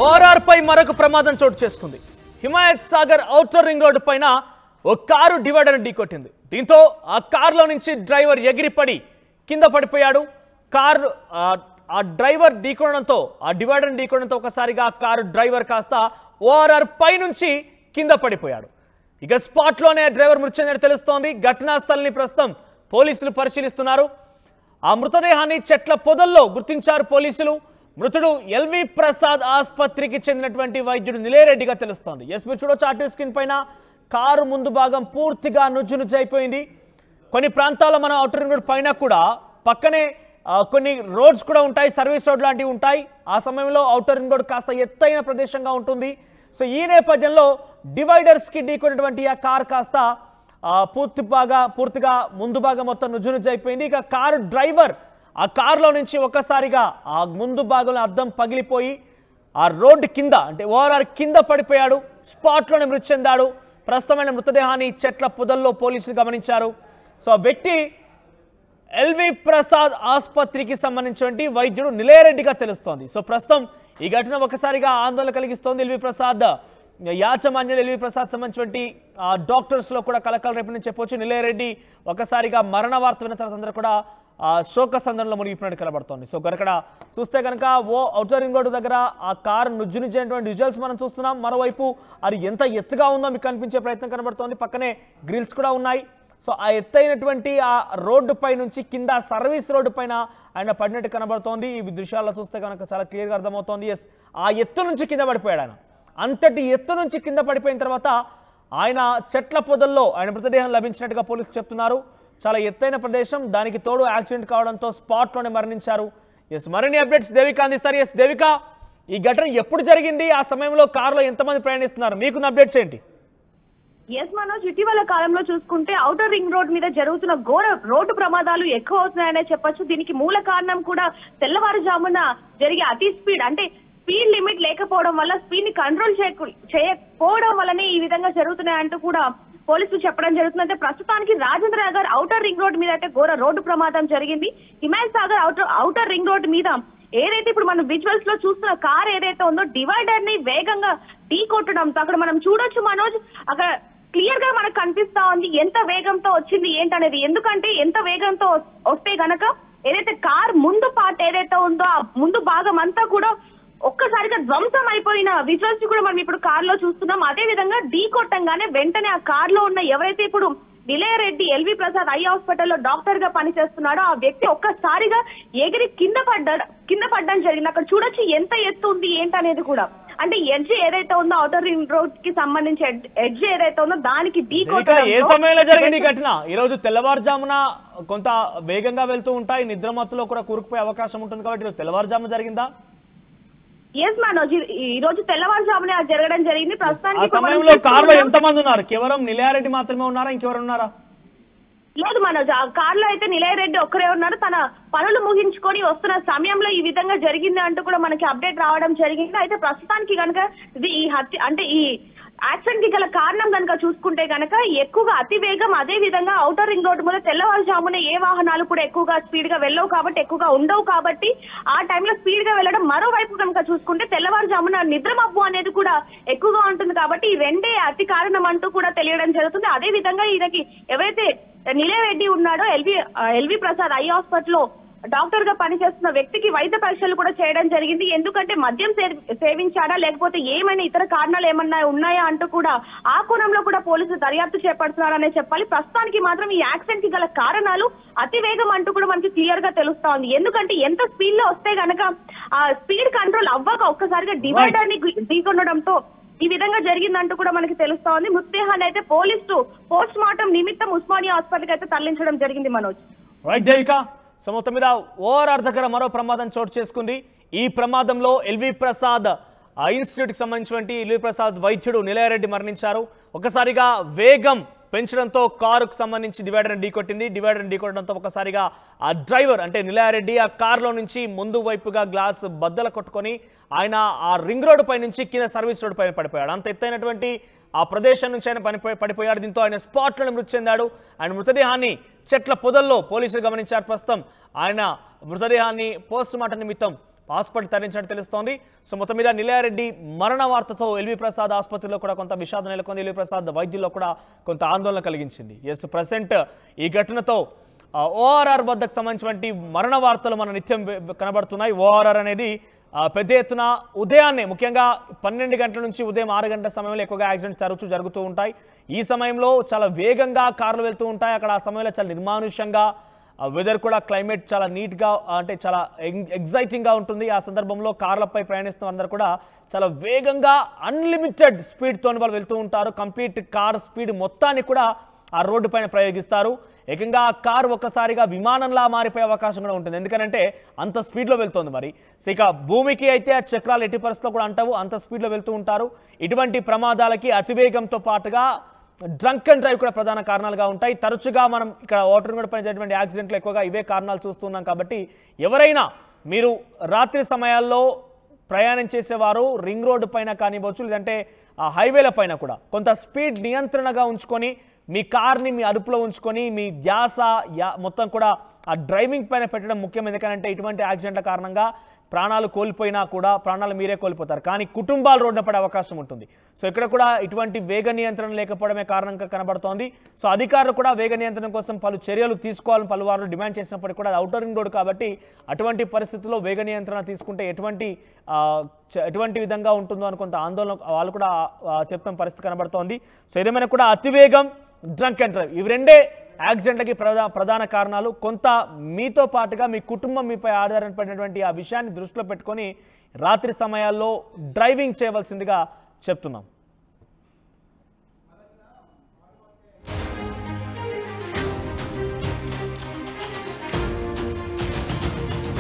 ORR పై మరొక ప్రమాదం చోటు చేసుకుంది Himayat Sagar outer ring road పైన ఓ కారు డివైడర్ ఢీకొట్టింది దీంతో ఆ కారులో నుంచి డ్రైవర్ ఎగిరిపడి కింద పడిపోయాడు కారు ఆ- ఆ డ్రైవర్ ఢీకొనడంతో ఆ డివైడర్ ఢీకొనడంతో ఒకసారిగా ఆ కారు డ్రైవర్ కాస్త ఓఆర్ఆర్ పై నుంచి కింద పడిపోయాడు ఇక స్పాట్లోనే డ్రైవర్ మృతి చెందినట్టు తెలుస్తోంది ఘటనా స్థలిని ప్రస్తుతం పోలీసులు పరిశీలిస్తున్నారు ఆ మృతదేహాన్ని చెట్ల పొదల్లో గుర్తించారు పోలీసులు మృతుడు ఎల్వి ప్రసాద్ ఆసుపత్రికి చెందినటువంటి వైద్యుడు నిలేరెడ్డిగా తెలుస్తోంది ఎస్ మీరు చూడొచ్చు ఆర్టీ స్క్రీన్ పైన కారు ముందు భాగం పూర్తిగా నుజ్జు నుజ్జు అయిపోయింది కొన్ని ప్రాంతాల్లో మనం అవుటర్ రింగ్ రోడ్ పైన కూడా పక్కనే ఆ, కొన్ని రోడ్స్ కూడా ఉంటాయి సర్వీస్ రోడ్ లాంటివి ఉంటాయి ఆ సమయంలో అవుటర్ రింగ్ రోడ్ కాస్త ఎత్తైన ప్రదేశంగా ఉంటుంది సో ఈ నేపథ్యంలో డివైడర్స్కి ఢీకొన్నటువంటి ఆ కార్ కాస్త ఆ, పూర్తి బాగా పూర్తిగా ముందు భాగం మొత్తం నుజ్జు నుజ్జు అయిపోయింది ఇక కారు డ్రైవర్ ఆ కారులో నుంచి ఒక్కసారిగా ఆ ముందు భాగంలో అద్దం పగిలిపోయి ఆ రోడ్డు కింద అంటే ఓవరాల్ కింద పడిపోయాడు స్పాట్లోనే మృతి చెందాడు ప్రస్తుతమైన మృతదేహాన్ని చెట్ల పొదల్లో పోలీసులు గమనించారు సో ఆ వ్యక్తి ఎల్వి ప్రసాద్ ఆసుపత్రికి సంబంధించినటువంటి వైద్యుడు నిలయరెడ్డిగా తెలుస్తోంది సో ప్రస్తుతం ఈ ఘటన ఒకసారిగా ఆందోళన కలిగిస్తోంది ఎల్వి ప్రసాద్ యాచమాన్యులు ఎల్వి ప్రసాద్ సంబంధించినటువంటి ఆ, డాక్టర్స్ లో కూడా కలకల రేపని చెప్పొచ్చు నిలయరెడ్డి ఒకసారిగా మరణ వార్త విన్న తర్వాత అందరూ కూడా ఆ, శోక సందర్భంలో మునిగిపోయినట్టు కనబడుతోంది సో ఇక్కడ చూస్తే కనుక ఓ అవుటర్ రింగ్ రోడ్డు దగ్గర ఆ కారు నుజ్జు నుజ్జైనటువంటి విజువల్స్ మనం చూస్తున్నాం మరోవైపు అది ఎంత ఎత్తుగా ఉందో మీకు కనిపించే ప్రయత్నం కనబడుతోంది పక్కనే గ్రిల్స్ కూడా ఉన్నాయి సో ఆ ఎత్తైనటువంటి ఆ రోడ్డు పై నుంచి కింద సర్వీస్ రోడ్డు పైన ఆయన పడినట్టు కనబడుతోంది ఈ దృశ్యాల్లో చూస్తే కనుక చాలా క్లియర్గా అర్థమవుతోంది ఎస్ ఆ ఎత్తు నుంచి కింద పడిపోయాడు ఆయన అంతటి ఎత్తు నుంచి కింద పడిపోయిన తర్వాత ఆయన చెట్ల పొదల్లో ఆయన మృతదేహం లభించినట్టుగా పోలీసులు చెప్తున్నారు చాలా ఎత్తైన ప్రదేశం దానికి తోడు యాక్సిడెంట్ కావడంతో స్పాట్లోనే మరణించారు ఎస్ మరిన్ని అప్డేట్స్ దేవిక అందిస్తారు ఎస్ దేవిక ఈ ఘటన ఎప్పుడు జరిగింది ఆ సమయంలో కారులో ఎంతమంది ప్రయాణిస్తున్నారు మీకున్న అప్డేట్స్ ఏంటి ఎస్ మనోజ్ ఇటీవల కాలంలో చూసుకుంటే ఔటర్ రింగ్ రోడ్ మీద జరుగుతున్న ఘోర రోడ్డు ప్రమాదాలు ఎక్కువ అవుతున్నాయనే చెప్పొచ్చు దీనికి మూల కారణం కూడా తెల్లవారుజామున జరిగే అతి స్పీడ్ అంటే స్పీడ్ లిమిట్ లేకపోవడం వల్ల స్పీడ్ ని కంట్రోల్ చేయకపోవడం వల్లనే ఈ విధంగా జరుగుతున్నాయంటూ కూడా పోలీసులు చెప్పడం జరుగుతుంది అంటే ప్రస్తుతానికి Rajendra Nagar outer ring road మీద అయితే ఘోర రోడ్డు ప్రమాదం జరిగింది Himayat Sagar outer outer ring road మీద ఏదైతే ఇప్పుడు మనం విజువల్స్ లో చూస్తున్న కార్ ఏదైతే ఉందో డివైడర్ ని వేగంగా ఢీ కొట్టడంతో అక్కడ మనం చూడొచ్చు మనోజ్ అక్కడ క్లియర్ గా మనకు కనిపిస్తా ఉంది ఎంత వేగంతో వచ్చింది ఏంటనేది ఎందుకంటే ఎంత వేగంతో వస్- వస్తే గనక ఏదైతే కార్ ముందు పార్ట్ ఏదైతే ఉందో ఆ ముందు భాగం అంతా కూడా ఒక్కసారిగా ధ్వంసం అయిపోయిన విజువల్స్ కూడా మనం ఇప్పుడు కార్ లో చూస్తున్నాం అదే విధంగా ఢీ కొట్టంగానే వెంటనే ఆ కార్ లో ఉన్న ఎవరైతే ఇప్పుడు నిలయరెడ్డి ఎల్వి ప్రసాద్ ఐ హాస్పిటల్లో డాక్టర్ గా పనిచేస్తున్నాడో ఆ వ్యక్తి ఒక్కసారిగా ఎగిరి కింద పడ్డాడు కింద పడ్డం జరిగింది అక్కడ చూడొచ్చు ఎంత ఎత్తు ఉంది ఏంటనేది కూడా అంటే ఎడ్జ్ ఏదైతే ఉందో అవుటర్ రింగ్ రోడ్ కి సంబంధించి ఎడ్జ్ ఏదైతే ఉందో దానికి ఢీ ఇంకా ఏ కొట్టడంతో- సమయంలో జరిగింది ఈ ఘటన ఈ రోజు తెల్లవారుజామున కొంత వేగంగా వెళ్తూ ఉంటాయి నిద్రమత్తులో కూడా కూరుకుపోయే అవకాశం ఉంటుంది కాబట్టి ఈరోజు తెల్లవారుజామున జరిగిందా ఎస్ మనోజ్ ఈ- ఈ రోజు తెల్లవారుజామునే అది జరగడం జరిగింది ఆ ప్రస్తుతానికి ఇప్పుడు మనం సమయంలో కారులో చూస్తున్నాం. ఎంత మంది ఉన్నారు కేవలం నిలయారెడ్డి మాత్రమే ఉన్నారా ఇంకెవరు ఉన్నారా లేదు మనోజ్ ఆ కార్లో అయితే నిలయరెడ్డి ఒక్కరే ఉన్నారు తన పనులు ముగించుకొని వస్తున్న సమయంలో ఈ విధంగా జరిగింది అంటూ కూడా మనకి అప్డేట్ రావడం జరిగింది అయితే ప్రస్తుతానికి కనుక ఇది ఈ హత్య అంటే ఈ యాక్సిడెంట్ కి గల కారణం కనుక చూసుకుంటే కనుక ఎక్కువగా అతి వేగం అదే విధంగా అవుటర్ రింగ్ రోడ్డు మీద తెల్లవారుజామున ఏ వాహనాలు కూడా ఎక్కువగా స్పీడ్ గా వెళ్ళవు కాబట్టి ఎక్కువగా ఉండవు కాబట్టి ఆ టైంలో స్పీడ్ గా వెళ్ళడం మరోవైపు కనుక చూసుకుంటే తెల్లవారుజామున నిద్ర మబ్బు అనేది కూడా ఎక్కువగా ఉంటుంది కాబట్టి ఈ రెండే అతి కారణం అంటూ కూడా తెలియడం జరుగుతుంది అదే విధంగా ఈయనకి ఎవరైతే నిలయరెడ్డి ఉన్నాడో ఎల్వి ఎల్వి ప్రసాద్ ఐ హాస్పిటల్లో డాక్టర్ గా పనిచేస్తున్న వ్యక్తికి వైద్య పరీక్షలు కూడా చేయడం జరిగింది ఎందుకంటే మద్యం సే- సేవించాడా లేకపోతే ఏమైనా ఇతర కారణాలు ఏమన్నా ఉన్నాయా అంటూ కూడా ఆ కోణంలో కూడా పోలీసులు దర్యాప్తు చేపడుతున్నారనే చెప్పాలి ప్రస్తుతానికి మాత్రం ఈ యాక్సిడెంట్ కి గల కారణాలు అతి వేగం అంటూ కూడా మనకి క్లియర్ గా తెలుస్తా ఉంది ఎందుకంటే ఎంత స్పీడ్ లో వస్తే గనక ఆ స్పీడ్ కంట్రోల్ అవ్వక ఒక్కసారిగా డివైడర్ ని గు- ఢీకొనడంతో ఈ విధంగా జరిగిందంటూ కూడా మనకి తెలుస్తా ఉంది మృతదేహాన్ని అయితే పోలీసులు పోస్ట్ మార్టం నిమిత్తం ఉస్మానియా హాస్పిటల్ అయితే తరలించడం జరిగింది మనోజ్ రైట్ దేవిక సో మొత్తం మీద ఓఆర్ఆర్ దగ్గర మరో ప్రమాదం చోటు చేసుకుంది ఈ ప్రమాదంలో ఎల్వి ప్రసాద్ ఆ ఇన్స్టిట్యూట్కి సంబంధించినటువంటి ఎల్వి ప్రసాద్ వైద్యుడు నిలయారెడ్డి మరణించారు ఒకసారిగా వేగం పెంచడంతో కారుకు సంబంధించి డివైడర్ని ఢీకొట్టింది డివైడర్ని ఢీకొట్టడంతో ఒకసారిగా ఆ డ్రైవర్ అంటే నిలయారెడ్డి ఆ కారులో నుంచి ముందు వైపుగా గ్లాస్ బద్దల కొట్టుకొని ఆయన ఆ రింగ్ రోడ్డు పై నుంచి కింద సర్వీస్ రోడ్డు పైన పడిపోయాడు అంత ఎత్తైనటువంటి ఆ ప్రదేశం నుంచి ఆయన పనిపోయి పడిపోయాడు దీంతో ఆయన స్పాట్లోనే మృతి చెందాడు ఆయన మృతదేహాన్ని చెట్ల పొదల్లో పోలీసులు గమనించారు ప్రస్తుతం ఆయన మృతదేహాన్ని పోస్ట్ మార్టం నిమిత్తం హాస్పిటల్ తరలించినట్టు తెలుస్తోంది సో మొత్తం మీద నిలయారెడ్డి మరణ వార్తతో ఎల్వి ప్రసాద్ ఆసుపత్రిలో కూడా కొంత విషాదం నెలకొంది ఎల్వి ప్రసాద్ వైద్యుల్లో కూడా కొంత ఆందోళన కలిగించింది ఎస్ ప్రజెంట్ ఈ ఘటనతో ఓఆర్ఆర్ వద్దకు సంబంధించినటువంటి మరణ వార్తలు మన నిత్యం వె- కనబడుతున్నాయి ఓఆర్ఆర్ అనేది ఆ, పెద్ద ఎత్తున ఉదయాన్నే ముఖ్యంగా పన్నెండు గంటల నుంచి ఉదయం ఆరు గంటల సమయంలో ఎక్కువగా యాక్సిడెంట్ తరచూ జరుగుతూ ఉంటాయి ఈ సమయంలో చాలా వేగంగా కార్లు వెళ్తూ ఉంటాయి అక్కడ ఆ సమయంలో చాలా నిర్మానుష్యంగా వెదర్ కూడా క్లైమేట్ చాలా నీట్గా అంటే చాలా ఎగ్జైటింగ్గా ఉంటుంది ఆ సందర్భంలో కార్లపై ప్రయాణిస్తున్న అందరూ కూడా చాలా వేగంగా అన్లిమిటెడ్ స్పీడ్తో వాళ్ళు వెళ్తూ ఉంటారు కంప్లీట్ కార్ స్పీడ్ మొత్తాన్ని కూడా ఆ రోడ్డు పైన ప్రయోగిస్తారు ఏకంగా ఆ కారు ఒక్కసారిగా విమానంలా మారిపోయే అవకాశం కూడా ఉంటుంది ఎందుకంటే అంత స్పీడ్లో వెళ్తుంది మరి సో ఇక భూమికి అయితే ఆ చక్రాలు ఎట్టి పరిస్థితుల్లో కూడా అంటావు అంత స్పీడ్లో వెళ్తూ ఉంటారు ఇటువంటి ప్రమాదాలకి అతివేగంతో పాటుగా డ్రంక్ అండ్ డ్రైవ్ కూడా ప్రధాన కారణాలుగా ఉంటాయి తరచుగా మనం ఇక్కడ ఓటర్ రోడ్ పైన జరిగినటువంటి యాక్సిడెంట్లు ఎక్కువగా ఇవే కారణాలు చూస్తున్నాం కాబట్టి ఎవరైనా మీరు రాత్రి సమయాల్లో ప్రయాణం చేసేవారు రింగ్ రోడ్డు పైన కానివ్వచ్చు లేదంటే ఆ హైవేల పైన కూడా కొంత స్పీడ్ నియంత్రణగా ఉంచుకొని మీ కార్ని మీ అదుపులో ఉంచుకొని మీ ధ్యాస యా- మొత్తం కూడా ఆ డ్రైవింగ్ పైన పెట్టడం ముఖ్యం ఎందుకంటే ఇటువంటి యాక్సిడెంట్ల కారణంగా ప్రాణాలు కోల్పోయినా కూడా ప్రాణాలు మీరే కోల్పోతారు కానీ కుటుంబాలు రోడ్డున పడే అవకాశం ఉంటుంది సో ఇక్కడ కూడా ఇటువంటి వేగ నియంత్రణ లేకపోవడమే కారణంగా కనబడుతోంది సో అధికారులు కూడా వేగ నియంత్రణ కోసం పలు చర్యలు తీసుకోవాలని పలువారు డిమాండ్ చేసినప్పటికీ కూడా అది అవుటర్ రింగ్ రోడ్ కాబట్టి అటువంటి పరిస్థితుల్లో వేగ నియంత్రణ తీసుకుంటే ఎటువంటి ఆ, చ- ఎటువంటి విధంగా ఉంటుందో అని కొంత ఆందోళన వాళ్ళు కూడా ఆ, చెప్తున్న పరిస్థితి కనబడుతోంది సో ఏదేమైనా కూడా అతివేగం డ్రంక్ అండ్ డ్రైవ్ ఇవి రెండే యాక్సిడెంట్లకి ప్రధా ప్రధాన కారణాలు కొంత మీతో పాటుగా మీ కుటుంబం మీపై ఆధారపడినటువంటి ఆ విషయాన్ని దృష్టిలో పెట్టుకొని రాత్రి సమయాల్లో డ్రైవింగ్ చేయవలసిందిగా చెప్తున్నాం